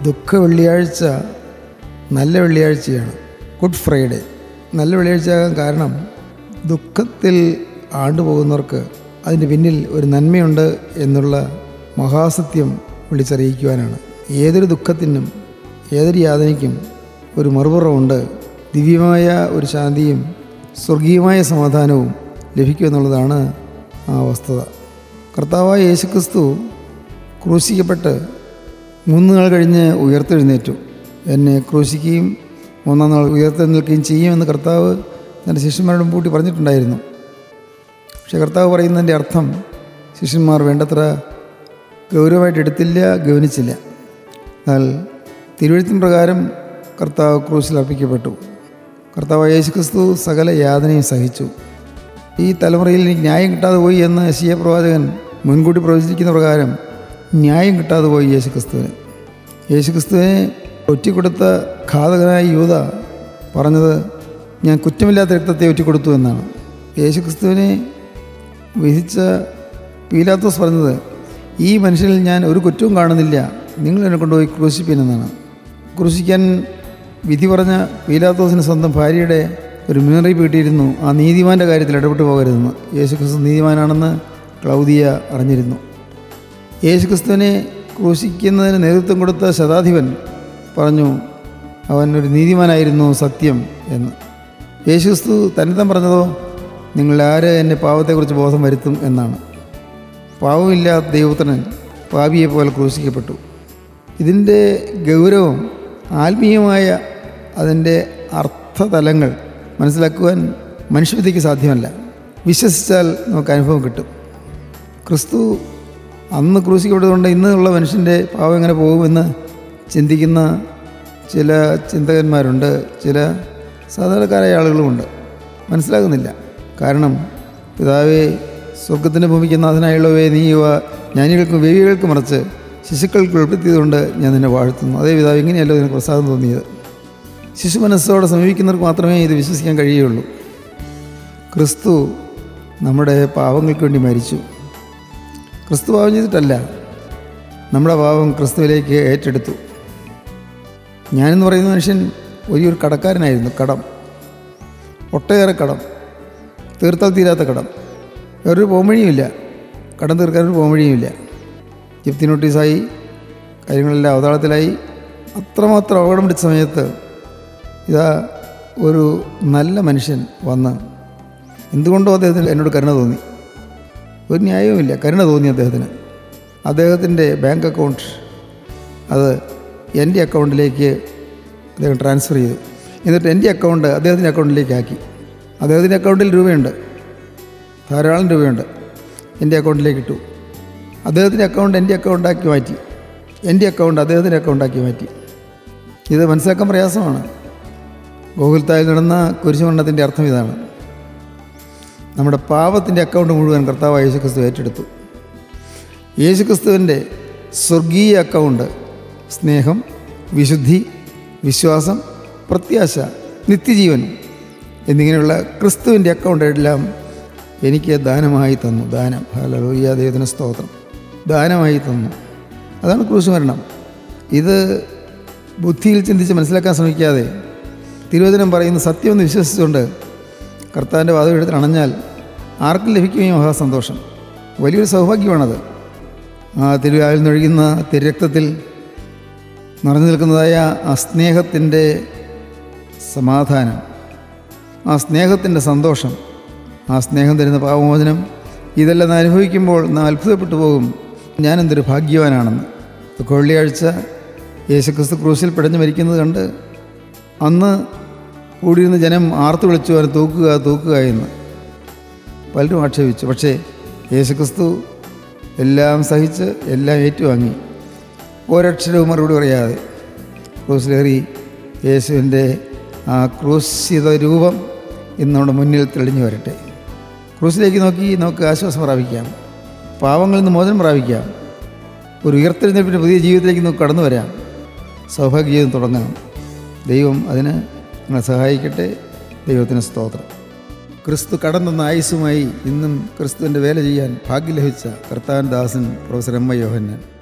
ദുഃഖ വെള്ളിയാഴ്ച നല്ല വെള്ളിയാഴ്ചയാണ് ഗുഡ് ഫ്രൈഡേ നല്ല വെള്ളിയാഴ്ച ആകാൻ കാരണം ദുഃഖത്തിൽ ആണ്ടുപോകുന്നവർക്ക് അതിൻ്റെ പിന്നിൽ ഒരു നന്മയുണ്ട് എന്നുള്ള മഹാസത്യം വിളിച്ചറിയിക്കുവാനാണ് ഏതൊരു ദുഃഖത്തിനും ഏതൊരു യാതനയ്ക്കും ഒരു മറുപുറമുണ്ട് ദിവ്യമായ ഒരു ശാന്തിയും സ്വർഗീയമായ സമാധാനവും ലഭിക്കുമെന്നുള്ളതാണ് ആ വസ്തുത കർത്താവായ യേശുക്രിസ്തു ക്രൂശിക്കപ്പെട്ട് മൂന്ന് നാൾ കഴിഞ്ഞ് ഉയർത്തെഴുന്നേറ്റു എന്നെ ക്രൂശിക്കുകയും മൂന്നാം നാൾ ഉയർത്തെഴുന്നേൽക്കുകയും ചെയ്യുമെന്ന് കർത്താവ് തൻ്റെ ശിഷ്യന്മാരോടും കൂട്ടി പറഞ്ഞിട്ടുണ്ടായിരുന്നു പക്ഷേ കർത്താവ് പറയുന്നതിൻ്റെ അർത്ഥം ശിഷ്യന്മാർ വേണ്ടത്ര ഗൗരവമായിട്ട് എടുത്തില്ല ഗൗനിച്ചില്ല എന്നാൽ തിരുവഴുത്തിൻ പ്രകാരം കർത്താവ് ക്രൂശിൽ അർപ്പിക്കപ്പെട്ടു കർത്താവ് യേശുക്രിസ്തു സകല യാതനയും സഹിച്ചു ഈ തലമുറയിൽ എനിക്ക് ന്യായം കിട്ടാതെ പോയി എന്ന് ശിയ പ്രവാചകൻ മുൻകൂട്ടി പ്രവചിക്കുന്ന പ്രകാരം ന്യായം കിട്ടാതെ പോയി യേശുക്രിസ്തുവിന് യേശുക്രിസ്തുവിനെ ഒറ്റിക്കൊടുത്ത ഘാതകനായ യൂത പറഞ്ഞത് ഞാൻ കുറ്റമില്ലാത്ത രക്തത്തെ ഒറ്റിക്കൊടുത്തു എന്നാണ് യേശുക്രിസ്തുവിനെ വിധിച്ച പീലാത്തോസ് പറഞ്ഞത് ഈ മനുഷ്യനിൽ ഞാൻ ഒരു കുറ്റവും കാണുന്നില്ല നിങ്ങൾ എന്നെ കൊണ്ടുപോയി ക്രൂശിപ്പിനെന്നാണ് ക്രൂശിക്കാൻ വിധി പറഞ്ഞ പീലാത്തോസിന് സ്വന്തം ഭാര്യയുടെ ഒരു മുന്നറിയിപ്പ് കിട്ടിയിരുന്നു ആ നീതിമാൻ്റെ കാര്യത്തിൽ ഇടപെട്ട് പോകരുതെന്ന് യേശുക്രിസ്തു നീതിമാനാണെന്ന് ക്ലൗദിയ അറിഞ്ഞിരുന്നു യേശുക്രിസ്തുവിനെ ക്രൂശിക്കുന്നതിന് നേതൃത്വം കൊടുത്ത ശതാധിപൻ പറഞ്ഞു അവൻ ഒരു നീതിമാനായിരുന്നു സത്യം എന്ന് യേശുക്രിസ്തു തന്നിതം പറഞ്ഞതോ നിങ്ങൾ ആര് എന്നെ പാവത്തെക്കുറിച്ച് ബോധം വരുത്തും എന്നാണ് പാവമില്ലാത്ത ദൈവപുത്രൻ പാപിയെ പോലെ ക്രൂശിക്കപ്പെട്ടു ഇതിൻ്റെ ഗൗരവം ആത്മീയമായ അതിൻ്റെ അർത്ഥതലങ്ങൾ മനസ്സിലാക്കുവാൻ മനുഷ്യബുദ്ധിക്ക് സാധ്യമല്ല വിശ്വസിച്ചാൽ നമുക്ക് അനുഭവം കിട്ടും ക്രിസ്തു അന്ന് ക്രൂശിക്കപ്പെട്ടതുകൊണ്ട് ഇന്നുള്ള മനുഷ്യൻ്റെ പാവം എങ്ങനെ പോകുമെന്ന് ചിന്തിക്കുന്ന ചില ചിന്തകന്മാരുണ്ട് ചില സാധാരണക്കാരായ ആളുകളുമുണ്ട് മനസ്സിലാകുന്നില്ല കാരണം പിതാവേ സ്വർഗത്തിൻ്റെ ഭൂമിക്ക് നാഥനായുള്ളവയെ നീ ഇവ ജ്ഞാനികൾക്കും വേവികൾക്കും മറച്ച് ശിശുക്കൾക്ക് ഉൾപ്പെടുത്തിയതുകൊണ്ട് ഞാൻ നിന്നെ വാഴ്ത്തുന്നു അതേ പിതാവ് ഇങ്ങനെയല്ലോ നിനക്ക് പ്രസാദം തോന്നിയത് ശിശു മനസ്സോടെ സമീപിക്കുന്നവർക്ക് മാത്രമേ ഇത് വിശ്വസിക്കാൻ കഴിയുള്ളൂ ക്രിസ്തു നമ്മുടെ പാവങ്ങൾക്ക് വേണ്ടി മരിച്ചു ക്രിസ്തു പാവം ചെയ്തിട്ടല്ല നമ്മുടെ പാവം ക്രിസ്തുവിലേക്ക് ഏറ്റെടുത്തു ഞാനെന്ന് പറയുന്ന മനുഷ്യൻ വലിയൊരു കടക്കാരനായിരുന്നു കടം ഒട്ടേറെ കടം തീർത്താൽ തീരാത്ത കടം വേറൊരു പോംവഴിയുമില്ല കടം തീർക്കാനൊരു പോംവഴിയുമില്ല ജപ്തി നോട്ടീസായി കാര്യങ്ങളെല്ലാം അവതാളത്തിലായി അത്രമാത്രം അപകടം പിടിച്ച സമയത്ത് ഇതാ ഒരു നല്ല മനുഷ്യൻ വന്ന് എന്തുകൊണ്ടോ അദ്ദേഹത്തിന് എന്നോട് കരുണ തോന്നി ഒരു ന്യായവുമില്ല കരുണ തോന്നി അദ്ദേഹത്തിന് അദ്ദേഹത്തിൻ്റെ ബാങ്ക് അക്കൗണ്ട് അത് എൻ്റെ അക്കൗണ്ടിലേക്ക് അദ്ദേഹം ട്രാൻസ്ഫർ ചെയ്തു എന്നിട്ട് എൻ്റെ അക്കൗണ്ട് അദ്ദേഹത്തിൻ്റെ അക്കൗണ്ടിലേക്ക് ആക്കി അദ്ദേഹത്തിൻ്റെ അക്കൗണ്ടിൽ രൂപയുണ്ട് ധാരാളം രൂപയുണ്ട് എൻ്റെ അക്കൗണ്ടിലേക്ക് ഇട്ടു അദ്ദേഹത്തിൻ്റെ അക്കൗണ്ട് എൻ്റെ അക്കൗണ്ടാക്കി മാറ്റി എൻ്റെ അക്കൗണ്ട് അദ്ദേഹത്തിൻ്റെ അക്കൗണ്ടാക്കി മാറ്റി ഇത് മനസ്സിലാക്കാൻ പ്രയാസമാണ് ഗോകുൽത്തായിൽ നടന്ന കുരിശുമരണത്തിൻ്റെ അർത്ഥം ഇതാണ് നമ്മുടെ പാപത്തിൻ്റെ അക്കൗണ്ട് മുഴുവൻ കർത്താവ് യേശുക്രിസ്തു ഏറ്റെടുത്തു യേശുക്രിസ്തുവിൻ്റെ സ്വർഗീയ അക്കൗണ്ട് സ്നേഹം വിശുദ്ധി വിശ്വാസം പ്രത്യാശ നിത്യജീവൻ എന്നിങ്ങനെയുള്ള ക്രിസ്തുവിൻ്റെ അക്കൗണ്ട് എല്ലാം എനിക്ക് ദാനമായി തന്നു ദാനം ഹലലൂയ ദൈവത്തിന് സ്തോത്രം ദാനമായി തന്നു അതാണ് ക്രൂശ് മരണം ഇത് ബുദ്ധിയിൽ ചിന്തിച്ച് മനസ്സിലാക്കാൻ ശ്രമിക്കാതെ തിരുവചനം പറയുന്ന സത്യമെന്ന് വിശ്വസിച്ചുകൊണ്ട് കർത്താവിൻ്റെ വാദപീഠത്തിൽ അണഞ്ഞാൽ ആർക്കും ലഭിക്കുകയും മഹാസന്തോഷം വലിയൊരു സൗഭാഗ്യമാണത് ആ തിരുവായിൽ നിന്നൊഴുകുന്ന തിരക്തത്തിൽ നിറഞ്ഞു നിൽക്കുന്നതായ ആ സ്നേഹത്തിൻ്റെ സമാധാനം ആ സ്നേഹത്തിൻ്റെ സന്തോഷം ആ സ്നേഹം തരുന്ന പാവമോചനം ഇതെല്ലാം നാം അനുഭവിക്കുമ്പോൾ നാം അത്ഭുതപ്പെട്ടു പോകും ഞാനെന്തൊരു ഭാഗ്യവാനാണെന്ന് വെള്ളിയാഴ്ച യേശുക്രിസ്തു ക്രൂശിൽ പിടഞ്ഞു മരിക്കുന്നത് കണ്ട് അന്ന് കൂടിയിരുന്ന ജനം ആർത്തു വിളിച്ചു അവനെ തൂക്കുക തൂക്കുക എന്ന് പലരും ആക്ഷേപിച്ചു പക്ഷേ യേശുക്രിസ്തു എല്ലാം സഹിച്ച് എല്ലാം ഏറ്റുവാങ്ങി ഒരക്ഷരവും മറുപടി പറയാതെ ക്രൂസിലേറി യേശുവിൻ്റെ ആ ക്രൂശിത രൂപം ഇന്ന് നമ്മുടെ മുന്നിൽ തെളിഞ്ഞു വരട്ടെ ക്രൂസിലേക്ക് നോക്കി നമുക്ക് ആശ്വാസം പ്രാപിക്കാം പാവങ്ങളിൽ നിന്ന് മോചനം പ്രാപിക്കാം ഒരു ഉയർത്തെഴുന്നേൽപ്പിൻ്റെ പുതിയ ജീവിതത്തിലേക്ക് നമുക്ക് കടന്നു വരാം സൗഭാഗ്യ ജീവിതം തുടങ്ങാം ദൈവം അതിന് നിങ്ങളെ സഹായിക്കട്ടെ ദൈവത്തിന് സ്തോത്രം ക്രിസ്തു കടന്നെന്ന ആയുസ്സുമായി ഇന്നും ക്രിസ്തുവിൻ്റെ വേല ചെയ്യാൻ ഭാഗ്യം ലഭിച്ച കർത്താൻ ദാസൻ പ്രൊഫസർ എം ഐ യോഹന്നാൻ